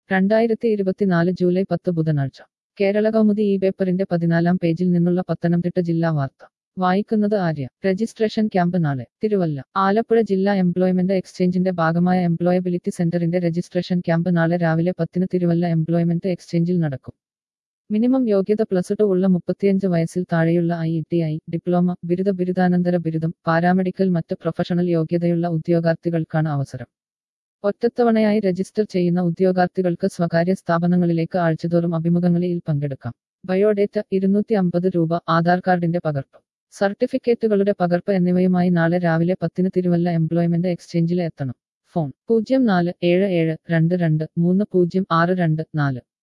രണ്ടായിരത്തി ഇരുപത്തിനാല് ജൂലൈ പത്ത് ബുധനാഴ്ച കേരള കൗമുദി ഈ പേപ്പറിന്റെ പതിനാലാം പേജിൽ നിന്നുള്ള പത്തനംതിട്ട ജില്ലാ വാർത്ത വായിക്കുന്നത് ആര്യ രജിസ്ട്രേഷൻ ക്യാമ്പ് നാളെ തിരുവല്ല ആലപ്പുഴ ജില്ലാ എംപ്ലോയ്മെന്റ് എക്സ്ചേഞ്ചിന്റെ ഭാഗമായ എംപ്ലോയബിലിറ്റി സെന്ററിന്റെ രജിസ്ട്രേഷൻ ക്യാമ്പ് നാളെ രാവിലെ പത്തിന് തിരുവല്ല എംപ്ലോയ്മെന്റ് എക്സ്ചേഞ്ചിൽ നടക്കും മിനിമം യോഗ്യത പ്ലസ് ടു ഉള്ള മുപ്പത്തിയഞ്ച് വയസ്സിൽ താഴെയുള്ള ഐ ടി ഐ ഡിപ്ലോമ ബിരുദ ബിരുദാനന്തര ബിരുദം പാരാമെഡിക്കൽ മറ്റ് പ്രൊഫഷണൽ യോഗ്യതയുള്ള ഉദ്യോഗാർത്ഥികൾക്കാണ് അവസരം ഒറ്റത്തവണയായി രജിസ്റ്റർ ചെയ്യുന്ന ഉദ്യോഗാർത്ഥികൾക്ക് സ്വകാര്യ സ്ഥാപനങ്ങളിലേക്ക് ആഴ്ചതോറും അഭിമുഖങ്ങളിൽ പങ്കെടുക്കാം ബയോഡേറ്റ ഇരുന്നൂറ്റി അമ്പത് രൂപ ആധാർ കാർഡിന്റെ പകർപ്പ് സർട്ടിഫിക്കറ്റുകളുടെ പകർപ്പ് എന്നിവയുമായി നാളെ രാവിലെ പത്തിന് തിരുവല്ല എംപ്ലോയ്മെന്റ് എക്സ്ചേഞ്ചിൽ എത്തണം ഫോൺ പൂജ്യം നാല് ഏഴ് ഏഴ് രണ്ട് രണ്ട് മൂന്ന് പൂജ്യം ആറ് രണ്ട് നാല്